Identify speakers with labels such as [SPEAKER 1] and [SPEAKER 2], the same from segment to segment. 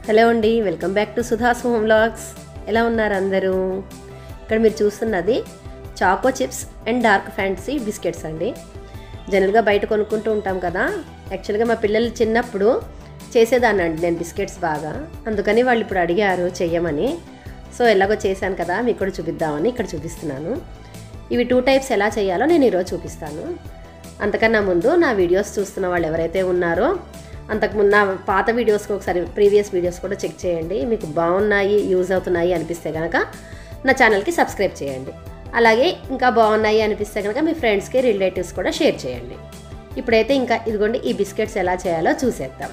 [SPEAKER 1] hello అండి welcome back to Sudha's home vlogs ఎలా ఉన్నారు అందరూ ఇక్కడ మీరు చూస్తున్నది choco chips and dark fantasy biscuits అండి జనరల్గా బయట కొనుక్కుంటూ ఉంటాం కదా యాక్చువల్గా మా పిల్లలు చిన్నప్పుడు చేసేదాన్ని అండి నేను బిస్కెట్స్ బాగా అందుకని వాళ్ళు ఇప్పుడు అడిగారు చెయ్యమని సో ఎలాగో చేశాను కదా మీకు కూడా చూపిద్దామని ఇక్కడ చూపిస్తున్నాను ఇవి టూ టైప్స్ ఎలా చేయాలో నేను ఈరోజు చూపిస్తాను అంతకన్నా ముందు నా వీడియోస్ చూస్తున్న వాళ్ళు ఎవరైతే ఉన్నారో అంతకుముందు నా పాత వీడియోస్కి ఒకసారి ప్రీవియస్ వీడియోస్ కూడా చెక్ చేయండి మీకు బాగున్నాయి యూజ్ అవుతున్నాయి అనిపిస్తే కనుక నా ఛానల్కి సబ్స్క్రైబ్ చేయండి అలాగే ఇంకా బాగున్నాయి అనిపిస్తే కనుక మీ ఫ్రెండ్స్కి రిలేటివ్స్ కూడా షేర్ చేయండి ఇప్పుడైతే ఇంకా ఇదిగోండి ఈ బిస్కెట్స్ ఎలా చేయాలో చూసేద్దాం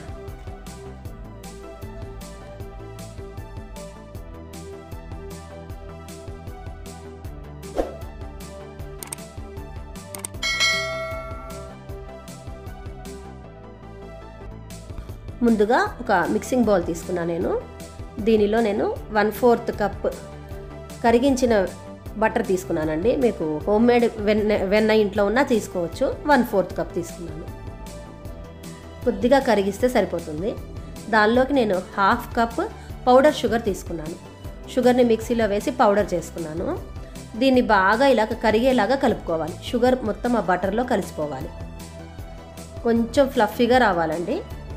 [SPEAKER 1] ముందుగా ఒక మిక్సింగ్ బౌల్ తీసుకున్నా నేను దీనిలో నేను వన్ ఫోర్త్ కప్ కరిగించిన బటర్ తీసుకున్నానండి మీకు హోమ్ మేడ్ వెన్న వెన్న ఇంట్లో ఉన్నా తీసుకోవచ్చు వన్ ఫోర్త్ కప్ తీసుకున్నాను కొద్దిగా కరిగిస్తే సరిపోతుంది దానిలోకి నేను హాఫ్ కప్ పౌడర్ షుగర్ తీసుకున్నాను షుగర్ని మిక్సీలో వేసి పౌడర్ చేసుకున్నాను దీన్ని బాగా ఇలాగ కరిగేలాగా కలుపుకోవాలి షుగర్ మొత్తం ఆ బటర్లో కలిసిపోవాలి కొంచెం ఫ్లఫీగా రావాలండి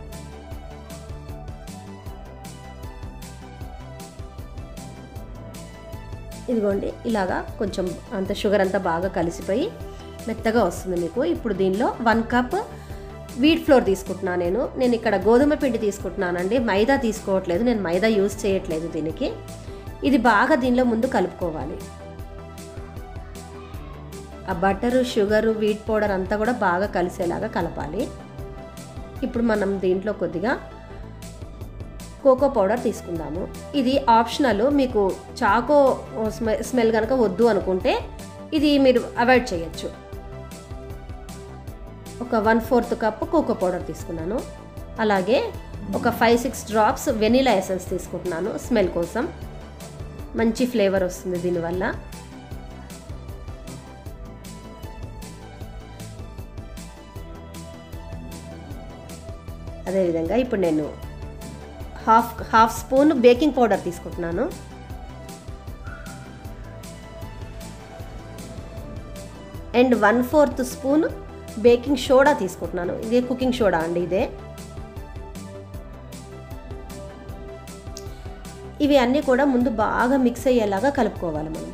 [SPEAKER 1] ఇదిగోండి ఇలాగా కొంచెం అంత షుగర్ అంతా బాగా కలిసిపోయి మెత్తగా వస్తుంది మీకు ఇప్పుడు దీనిలో వన్ కప్ వీట్ ఫ్లోర్ తీసుకుంటున్నాను నేను నేను ఇక్కడ గోధుమ పిండి తీసుకుంటున్నానండి మైదా తీసుకోవట్లేదు నేను మైదా యూజ్ చేయట్లేదు దీనికి ఇది బాగా దీనిలో ముందు కలుపుకోవాలి ఆ బటరు షుగరు వీట్ పౌడర్ అంతా కూడా బాగా కలిసేలాగా కలపాలి ఇప్పుడు మనం దీంట్లో కొద్దిగా కోకో పౌడర్ తీసుకుందాము ఇది ఆప్షనల్ మీకు చాకో స్మె స్మెల్ కనుక వద్దు అనుకుంటే ఇది మీరు అవాయిడ్ చేయొచ్చు ఒక one fourth cup cocoa powder తీసుకున్నాను అలాగే ఒక five six drops vanilla essence తీసుకుంటున్నాను స్మెల్ కోసం మంచి ఫ్లేవర్ వస్తుంది దీనివల్ల అదేవిధంగా ఇప్పుడు నేను half half spoon baking powder తీసుకుంటున్నాను and one fourth spoon baking soda తీసుకుంటున్నాను ఇదే కుకింగ్ సోడా అండి ఇదే ఇవి అన్నీ కూడా ముందు బాగా మిక్స్ అయ్యేలాగా కలుపుకోవాలి మనం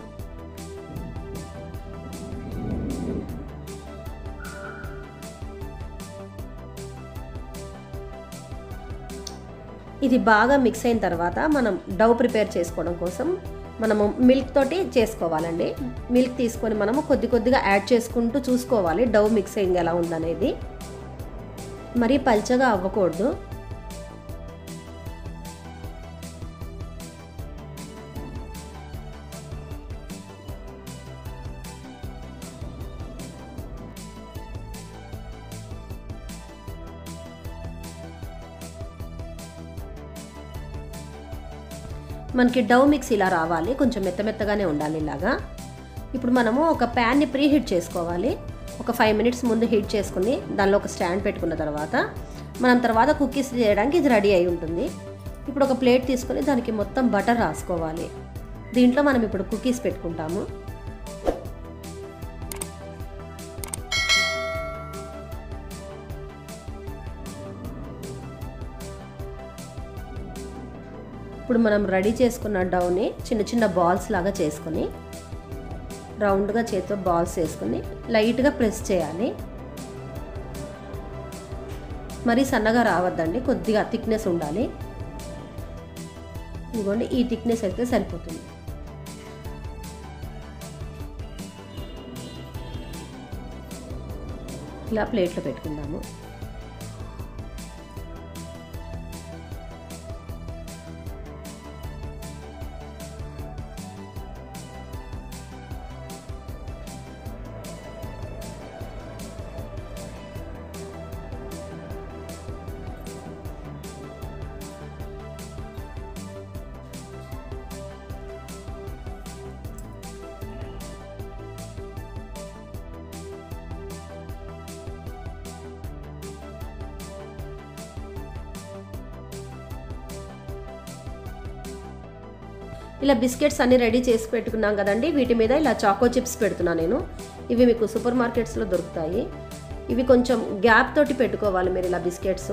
[SPEAKER 1] ఇది బాగా మిక్స్ అయిన తర్వాత మనం డవ్ ప్రిపేర్ చేసుకోవడం కోసం మనము మిల్క్ తోటి చేసుకోవాలండి మిల్క్ తీసుకొని మనము కొద్ది కొద్దిగా యాడ్ చేసుకుంటూ చూసుకోవాలి డవ్ మిక్సింగ్ ఎలా ఉందనేది మరీ పల్చగా అవ్వకూడదు మనకి డవ్ మిక్స్ ఇలా రావాలి కొంచెం మెత్త మెత్తగానే ఉండాలి ఇలాగా ఇప్పుడు మనము ఒక ప్యాన్ని ప్రీ హీట్ చేసుకోవాలి ఒక ఫైవ్ మినిట్స్ ముందు హీట్ చేసుకుని దానిలో ఒక స్టాండ్ పెట్టుకున్న తర్వాత మనం తర్వాత కుకీస్ చేయడానికి ఇది రెడీ అయి ఉంటుంది ఇప్పుడు ఒక ప్లేట్ తీసుకొని దానికి మొత్తం బటర్ రాసుకోవాలి దీంట్లో మనం ఇప్పుడు కుకీస్ పెట్టుకుంటాము ఇప్పుడు మనం రెడీ చేసుకున్న డౌని చిన్న చిన్న బాల్స్ లాగా చేసుకొని రౌండ్గా చేతితో బాల్స్ వేసుకొని లైట్గా ప్రెస్ చేయాలి మరీ సన్నగా రావద్దండి కొద్దిగా థిక్నెస్ ఉండాలి ఇదిగోండి ఈ థిక్నెస్ అయితే సరిపోతుంది ఇలా ప్లేట్లో పెట్టుకుందాము ఇలా బిస్కెట్స్ అన్ని రెడీ చేసి పెట్టుకున్నాం కదండి వీటి మీద ఇలా చాకో చిప్స్ పెడుతున్నాను నేను ఇవి మీకు సూపర్ మార్కెట్స్లో దొరుకుతాయి ఇవి కొంచెం గ్యాప్ తోటి పెట్టుకోవాలి మీరు ఇలా బిస్కెట్స్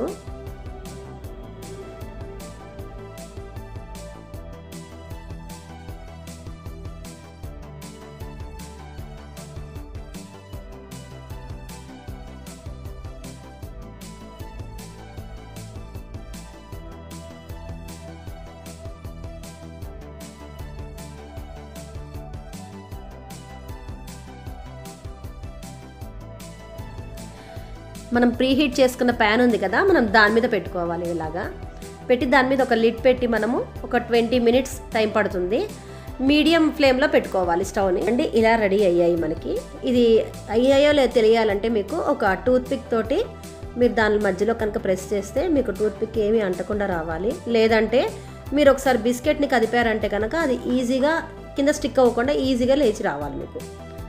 [SPEAKER 1] మనం ప్రీ హీట్ చేసుకున్న ప్యాన్ ఉంది కదా మనం దాని మీద పెట్టుకోవాలి ఇలాగా పెట్టి దాని మీద ఒక లిడ్ పెట్టి మనము ఒక ట్వంటీ మినిట్స్ టైం పడుతుంది మీడియం ఫ్లేమ్లో పెట్టుకోవాలి స్టవ్ని అండి ఇలా రెడీ అయ్యాయి మనకి ఇది అయ్యాయో లేదో తెలియాలంటే మీకు ఒక టూత్ పిక్ తోటి మీరు దాని మధ్యలో కనుక ప్రెస్ చేస్తే మీకు టూత్ పిక్ ఏమీ అంటకుండా రావాలి లేదంటే మీరు ఒకసారి బిస్కెట్ని కదిపారంటే కనుక అది ఈజీగా కింద స్టిక్ అవ్వకుండా ఈజీగా లేచి రావాలి మీకు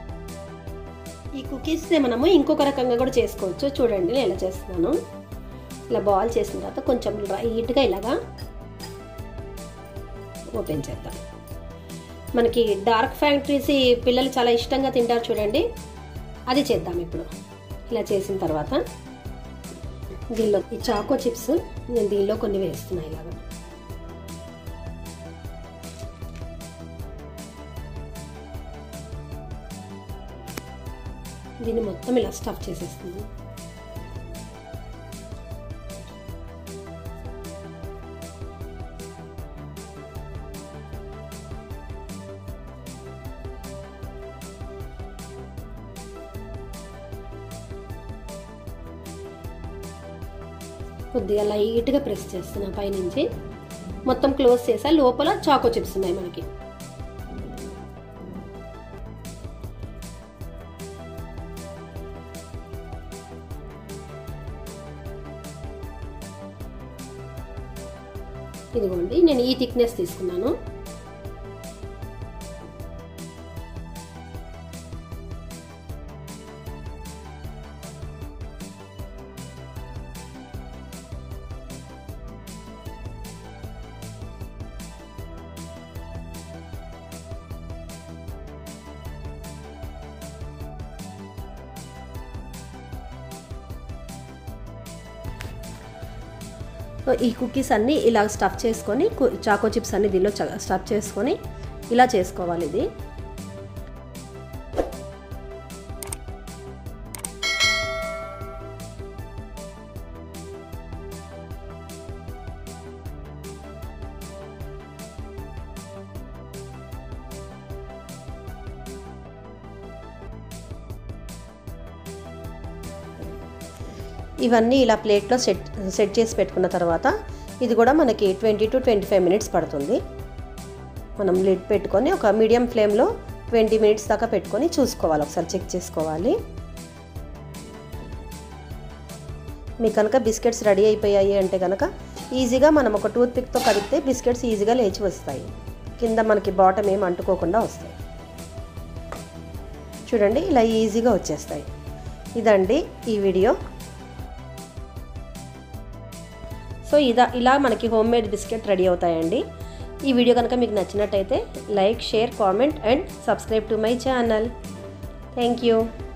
[SPEAKER 1] ఈ కుకీస్ని మనము ఇంకొక రకంగా కూడా చేసుకోవచ్చు చూడండి నేను ఎలా చేస్తున్నాను ఇలా బాల్ చేసిన తర్వాత కొంచెం లైట్గా ఇలాగా ఓపెన్ చేద్దాం మనకి డార్క్ ఫ్యాక్టరీస్ పిల్లలు చాలా ఇష్టంగా తింటారు చూడండి అది చేద్దాం ఇప్పుడు ఇలా చేసిన తర్వాత దీనిలో ఈ చాకో చిప్స్ నేను దీనిలో కొన్ని వేస్తున్నాను ఇలాగా దీన్ని మొత్తం ఇలా స్టఫ్ చేసేస్తుంది కొద్దిగా లైట్గా ప్రెస్ చేస్తున్నా పైనుంచి మొత్తం క్లోజ్ చేసా లోపల చాకో చిప్స్ ఉన్నాయి మనకి ఇదిగోండి నేను ఈ థిక్నెస్ తీసుకున్నాను ఈ కుకీస్ అన్నీ ఇలా స్టఫ్ చేసుకొని చాకో చిప్స్ అన్ని దీనిలో స్టఫ్ చేసుకొని ఇలా చేసుకోవాలి ఇది ఇవన్నీ ఇలా ప్లేట్లో సెట్ సెట్ చేసి పెట్టుకున్న తర్వాత ఇది కూడా మనకి twenty to twenty five minutes పడుతుంది మనం లిడ్ పెట్టుకొని ఒక మీడియం ఫ్లేమ్లో ట్వంటీ మినిట్స్ దాకా పెట్టుకొని చూసుకోవాలి ఒకసారి చెక్ చేసుకోవాలి మీకు కనుక బిస్కెట్స్ రెడీ అయిపోయాయి అంటే కనుక ఈజీగా మనం ఒక టూత్ పిక్తో కదిపితే బిస్కెట్స్ ఈజీగా లేచి వస్తాయి కింద మనకి బాటమ్ ఏం అంటుకోకుండా వస్తాయి చూడండి ఇలా ఈజీగా వచ్చేస్తాయి ఇదండి ఈ వీడియో సో ఇదా ఇలా మనకి హోమ్ మేడ్ బిస్కెట్ రెడీ అవుతాయండి ఈ వీడియో కనుక మీకు నచ్చినట్టయితే like share comment and subscribe to my channel thank you